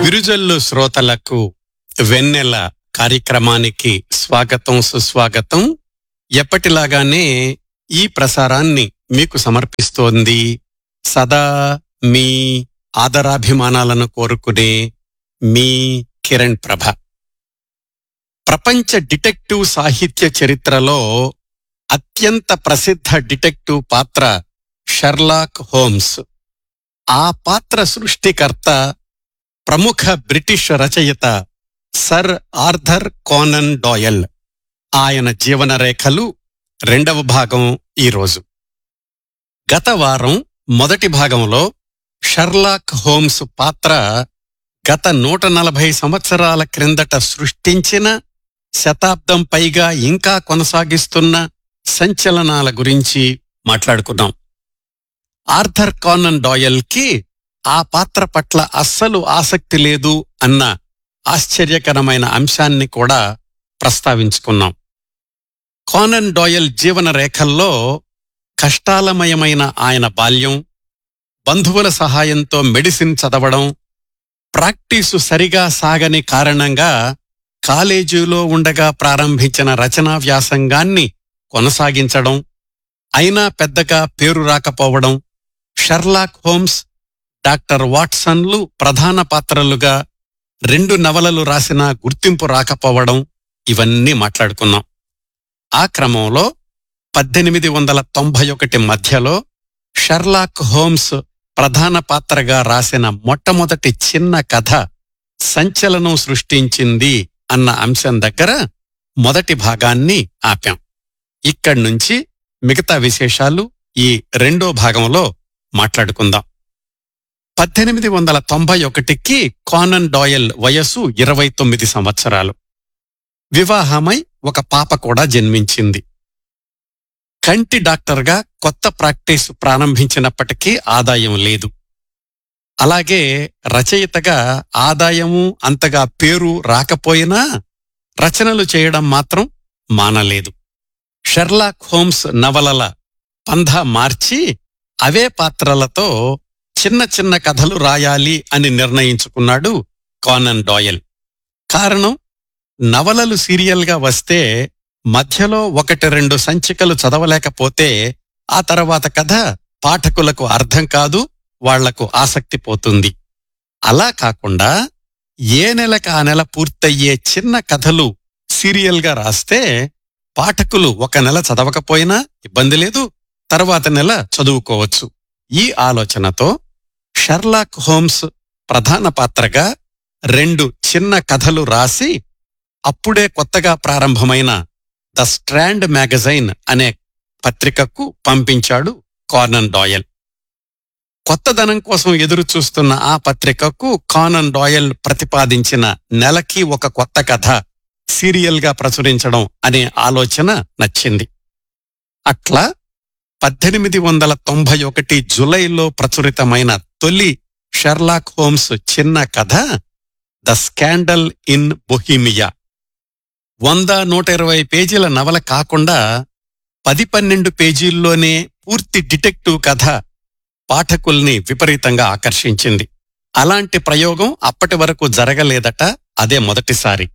విరుజల్లు శ్రోతలకు వెన్నెల కార్యక్రమానికి స్వాగతం సుస్వాగతం ఎప్పటిలాగానే ఈ ప్రసారాన్ని మీకు సమర్పిస్తోంది సదా మీ ఆదరాభిమానాలను కోరుకునే మీ కిరణ్ ప్రభ ప్రపంచ డిటెక్టివ్ సాహిత్య చరిత్రలో అత్యంత ప్రసిద్ధ డిటెక్టివ్ పాత్ర షర్లాక్ హోమ్స్ ఆ పాత్ర సృష్టికర్త ప్రముఖ బ్రిటిష్ రచయిత సర్ ఆర్థర్ కోనన్ డాయల్ ఆయన జీవన రేఖలు రెండవ భాగం ఈరోజు గత వారం మొదటి భాగంలో షర్లాక్ హోమ్స్ పాత్ర గత నూట నలభై సంవత్సరాల క్రిందట సృష్టించిన శతాబ్దం పైగా ఇంకా కొనసాగిస్తున్న సంచలనాల గురించి మాట్లాడుకున్నాం ఆర్థర్ కానన్ డాయల్ కి ఆ పాత్ర పట్ల అస్సలు ఆసక్తి లేదు అన్న ఆశ్చర్యకరమైన అంశాన్ని కూడా ప్రస్తావించుకున్నాం కానన్ డాయల్ జీవన రేఖల్లో కష్టాలమయమైన ఆయన బాల్యం బంధువుల సహాయంతో మెడిసిన్ చదవడం ప్రాక్టీసు సరిగా సాగని కారణంగా కాలేజీలో ఉండగా ప్రారంభించిన రచనా వ్యాసంగాన్ని కొనసాగించడం అయినా పెద్దగా పేరు రాకపోవడం షర్లాక్ హోమ్స్ డాక్టర్ వాట్సన్లు ప్రధాన పాత్రలుగా రెండు నవలలు రాసినా గుర్తింపు రాకపోవడం ఇవన్నీ మాట్లాడుకున్నాం ఆ క్రమంలో పద్దెనిమిది వందల తొంభై ఒకటి మధ్యలో షర్లాక్ హోమ్స్ ప్రధాన పాత్రగా రాసిన మొట్టమొదటి చిన్న కథ సంచలనం సృష్టించింది అన్న అంశం దగ్గర మొదటి భాగాన్ని ఆపాం ఇక్కడ్నుంచి మిగతా విశేషాలు ఈ రెండో భాగంలో మాట్లాడుకుందాం పద్దెనిమిది వందల తొంభై ఒకటికి కానన్ డాయల్ వయస్సు ఇరవై తొమ్మిది సంవత్సరాలు వివాహమై ఒక పాప కూడా జన్మించింది కంటి డాక్టర్గా కొత్త ప్రాక్టీస్ ప్రారంభించినప్పటికీ ఆదాయం లేదు అలాగే రచయితగా ఆదాయము అంతగా పేరు రాకపోయినా రచనలు చేయడం మాత్రం మానలేదు షెర్లాక్ హోమ్స్ నవలల పంధా మార్చి అవే పాత్రలతో చిన్న చిన్న కథలు రాయాలి అని నిర్ణయించుకున్నాడు కానన్ డాయల్ కారణం నవలలు సీరియల్గా వస్తే మధ్యలో ఒకటి రెండు సంచికలు చదవలేకపోతే ఆ తర్వాత కథ పాఠకులకు అర్థం కాదు వాళ్లకు ఆసక్తి పోతుంది అలా కాకుండా ఏ నెలకు ఆ నెల పూర్తయ్యే చిన్న కథలు సీరియల్గా రాస్తే పాఠకులు ఒక నెల చదవకపోయినా ఇబ్బంది లేదు తర్వాత నెల చదువుకోవచ్చు ఈ ఆలోచనతో షర్లాక్ హోమ్స్ ప్రధాన పాత్రగా రెండు చిన్న కథలు రాసి అప్పుడే కొత్తగా ప్రారంభమైన ద స్ట్రాండ్ మ్యాగజైన్ అనే పత్రికకు పంపించాడు కార్నన్ డాయల్ కొత్తదనం కోసం ఎదురు చూస్తున్న ఆ పత్రికకు కానన్ డాయల్ ప్రతిపాదించిన నెలకి ఒక కొత్త కథ సీరియల్గా ప్రచురించడం అనే ఆలోచన నచ్చింది అట్లా పద్దెనిమిది వందల తొంభై ఒకటి జులైలో ప్రచురితమైన తొలి షెర్లాక్ హోమ్స్ చిన్న కథ ద స్కాండల్ ఇన్ బొహీమియా వంద నూట ఇరవై పేజీల నవల కాకుండా పది పన్నెండు పేజీల్లోనే పూర్తి డిటెక్టివ్ కథ పాఠకుల్ని విపరీతంగా ఆకర్షించింది అలాంటి ప్రయోగం అప్పటి వరకు జరగలేదట అదే మొదటిసారి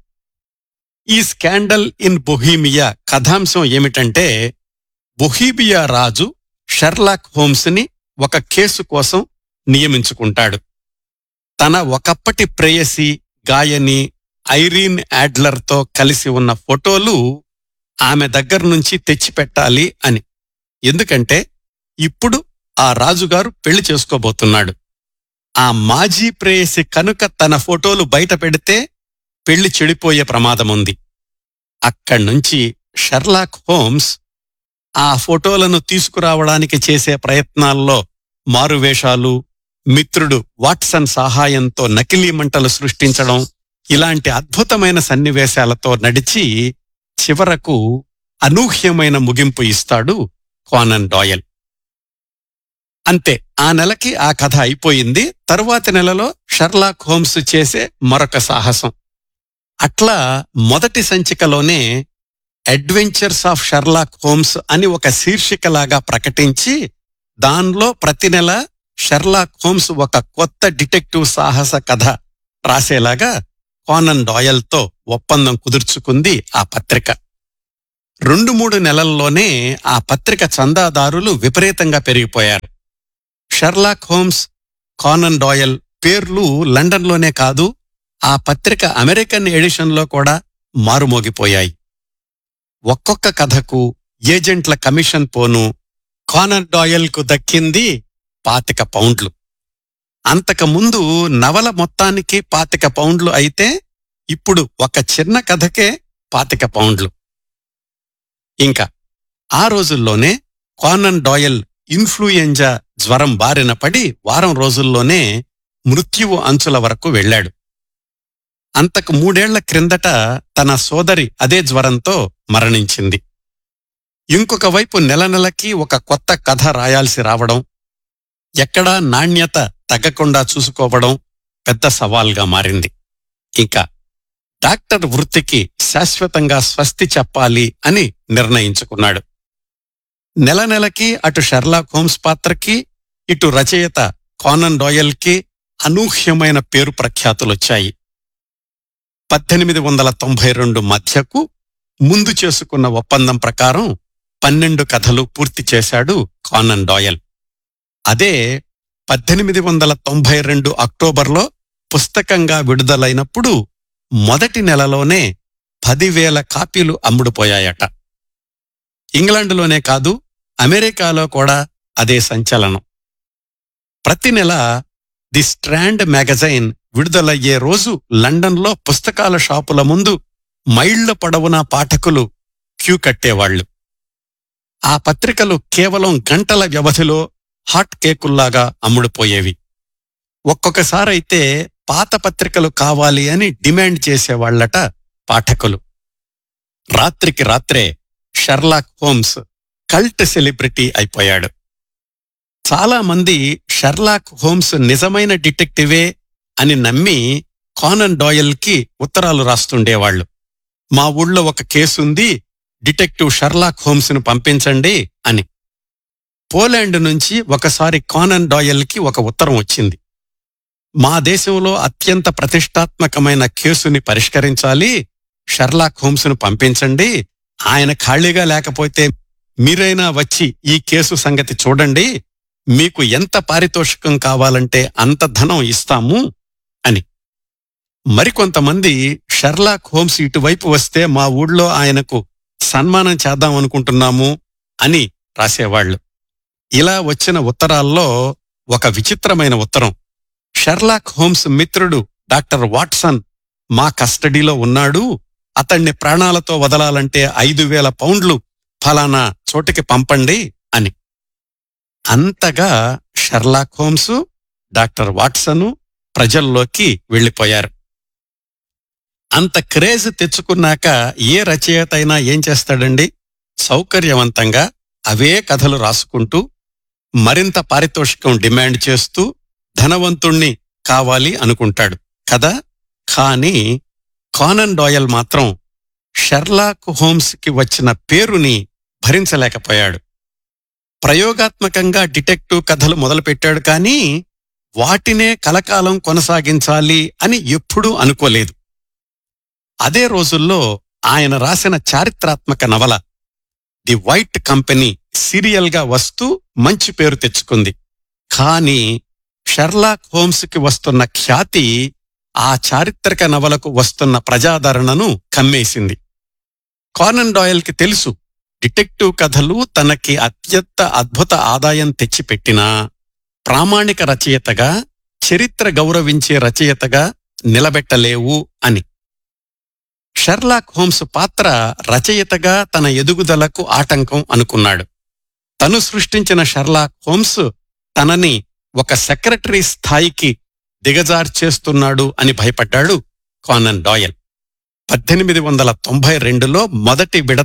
ఈ స్కాండల్ ఇన్ బొహీమియా కథాంశం ఏమిటంటే బొహీమియా రాజు షెర్లాక్ హోమ్స్ని ఒక కేసు కోసం నియమించుకుంటాడు తన ఒకప్పటి ప్రేయసి గాయని ఐరీన్ యాడ్లర్తో కలిసి ఉన్న ఫోటోలు ఆమె దగ్గర నుంచి తెచ్చిపెట్టాలి అని ఎందుకంటే ఇప్పుడు ఆ రాజుగారు పెళ్లి చేసుకోబోతున్నాడు ఆ మాజీ ప్రేయసి కనుక తన ఫోటోలు బయట పెడితే పెళ్లి చెడిపోయే ప్రమాదముంది అక్కడ్నుంచి షెర్లాక్ హోమ్స్ ఆ ఫోటోలను తీసుకురావడానికి చేసే ప్రయత్నాల్లో మారువేషాలు మిత్రుడు వాట్సన్ సహాయంతో నకిలీ మంటలు సృష్టించడం ఇలాంటి అద్భుతమైన సన్నివేశాలతో నడిచి చివరకు అనూహ్యమైన ముగింపు ఇస్తాడు కానన్ డాయల్ అంతే ఆ నెలకి ఆ కథ అయిపోయింది తరువాతి నెలలో షర్లాక్ హోమ్స్ చేసే మరొక సాహసం అట్లా మొదటి సంచికలోనే అడ్వెంచర్స్ ఆఫ్ షర్లాక్ హోమ్స్ అని ఒక శీర్షికలాగా ప్రకటించి దానిలో ప్రతి నెల షెర్లాక్ హోమ్స్ ఒక కొత్త డిటెక్టివ్ సాహస కథ రాసేలాగా కానన్ డాయల్తో ఒప్పందం కుదుర్చుకుంది ఆ పత్రిక రెండు మూడు నెలల్లోనే ఆ పత్రిక చందాదారులు విపరీతంగా పెరిగిపోయారు షర్లాక్ హోమ్స్ కానన్ డాయల్ పేర్లు లండన్లోనే కాదు ఆ పత్రిక అమెరికన్ ఎడిషన్లో కూడా మారుమోగిపోయాయి ఒక్కొక్క కథకు ఏజెంట్ల కమిషన్ పోను కానన్ డాయల్కు దక్కింది పాతిక పౌండ్లు అంతకుముందు నవల మొత్తానికి పాతిక పౌండ్లు అయితే ఇప్పుడు ఒక చిన్న కథకే పాతిక పౌండ్లు ఇంకా ఆ రోజుల్లోనే కానన్ డాయల్ ఇన్ఫ్లూయెంజా జ్వరం బారిన పడి వారం రోజుల్లోనే మృత్యువు అంచుల వరకు వెళ్ళాడు అంతకు మూడేళ్ల క్రిందట తన సోదరి అదే జ్వరంతో మరణించింది ఇంకొక వైపు నెల నెలకి ఒక కొత్త కథ రాయాల్సి రావడం ఎక్కడా నాణ్యత తగ్గకుండా చూసుకోవడం పెద్ద సవాల్గా మారింది ఇంకా డాక్టర్ వృత్తికి శాశ్వతంగా స్వస్తి చెప్పాలి అని నిర్ణయించుకున్నాడు నెల నెలకి అటు షెర్లాక్ హోమ్స్ పాత్రకి ఇటు రచయిత కానన్ డాయల్కి అనూహ్యమైన పేరు ప్రఖ్యాతులొచ్చాయి పద్దెనిమిది వందల తొంభై రెండు మధ్యకు ముందు చేసుకున్న ఒప్పందం ప్రకారం పన్నెండు కథలు పూర్తి చేశాడు కానన్ డాయల్ అదే పద్దెనిమిది వందల తొంభై రెండు అక్టోబర్లో పుస్తకంగా విడుదలైనప్పుడు మొదటి నెలలోనే పదివేల కాపీలు అమ్ముడుపోయాయట ఇంగ్లాండ్లోనే కాదు అమెరికాలో కూడా అదే సంచలనం ప్రతి నెల ది స్ట్రాండ్ మ్యాగజైన్ విడుదలయ్యే రోజు లండన్లో పుస్తకాల షాపుల ముందు మైళ్ల పొడవున పాఠకులు క్యూ కట్టేవాళ్లు ఆ పత్రికలు కేవలం గంటల వ్యవధిలో హాట్ కేకుల్లాగా అమ్ముడుపోయేవి ఒక్కొక్కసారైతే పాత పత్రికలు కావాలి అని డిమాండ్ చేసేవాళ్లట పాఠకులు రాత్రికి రాత్రే షర్లాక్ హోమ్స్ కల్ట్ సెలబ్రిటీ అయిపోయాడు చాలా మంది షర్లాక్ హోమ్స్ నిజమైన డిటెక్టివే అని నమ్మి కానన్ డాయల్కి ఉత్తరాలు రాస్తుండేవాళ్లు మా ఊళ్ళో ఒక కేసుంది డిటెక్టివ్ షర్లాక్ హోమ్స్ను పంపించండి అని పోలాండ్ నుంచి ఒకసారి కానన్ డాయల్కి ఒక ఉత్తరం వచ్చింది మా దేశంలో అత్యంత ప్రతిష్టాత్మకమైన కేసుని పరిష్కరించాలి షర్లాక్ హోమ్స్ను పంపించండి ఆయన ఖాళీగా లేకపోతే మీరైనా వచ్చి ఈ కేసు సంగతి చూడండి మీకు ఎంత పారితోషికం కావాలంటే అంత ధనం ఇస్తాము అని మరికొంతమంది షర్లాక్ హోమ్స్ ఇటువైపు వస్తే మా ఊళ్ళో ఆయనకు సన్మానం చేద్దాం అనుకుంటున్నాము అని రాసేవాళ్లు ఇలా వచ్చిన ఉత్తరాల్లో ఒక విచిత్రమైన ఉత్తరం షెర్లాక్ హోమ్స్ మిత్రుడు డాక్టర్ వాట్సన్ మా కస్టడీలో ఉన్నాడు అతణ్ణి ప్రాణాలతో వదలాలంటే ఐదు వేల పౌండ్లు ఫలానా చోటికి పంపండి అని అంతగా షెర్లాక్ హోమ్స్ డాక్టర్ వాట్సను ప్రజల్లోకి వెళ్ళిపోయారు అంత క్రేజ్ తెచ్చుకున్నాక ఏ రచయిత అయినా ఏం చేస్తాడండి సౌకర్యవంతంగా అవే కథలు రాసుకుంటూ మరింత పారితోషికం డిమాండ్ చేస్తూ ధనవంతుణ్ణి కావాలి అనుకుంటాడు కదా కానీ కానన్ డాయల్ మాత్రం షెర్లాక్ హోమ్స్కి వచ్చిన పేరుని భరించలేకపోయాడు ప్రయోగాత్మకంగా డిటెక్టివ్ కథలు మొదలుపెట్టాడు కానీ వాటినే కలకాలం కొనసాగించాలి అని ఎప్పుడూ అనుకోలేదు అదే రోజుల్లో ఆయన రాసిన చారిత్రాత్మక నవల ది వైట్ కంపెనీ సీరియల్గా వస్తూ మంచి పేరు తెచ్చుకుంది కానీ షెర్లాక్ హోమ్స్కి వస్తున్న ఖ్యాతి ఆ చారిత్రక నవలకు వస్తున్న ప్రజాదరణను కమ్మేసింది కానన్ డాయల్కి తెలుసు డిటెక్టివ్ కథలు తనకి అత్యంత అద్భుత ఆదాయం తెచ్చిపెట్టినా ప్రామాణిక రచయితగా చరిత్ర గౌరవించే రచయితగా నిలబెట్టలేవు అని షెర్లాక్ హోమ్స్ పాత్ర రచయితగా తన ఎదుగుదలకు ఆటంకం అనుకున్నాడు తను సృష్టించిన షెర్లాక్ హోమ్స్ తనని ఒక సెక్రటరీ స్థాయికి దిగజార్చేస్తున్నాడు అని భయపడ్డాడు కానన్ డాయల్ పద్దెనిమిది వందల తొంభై రెండులో మొదటి విడత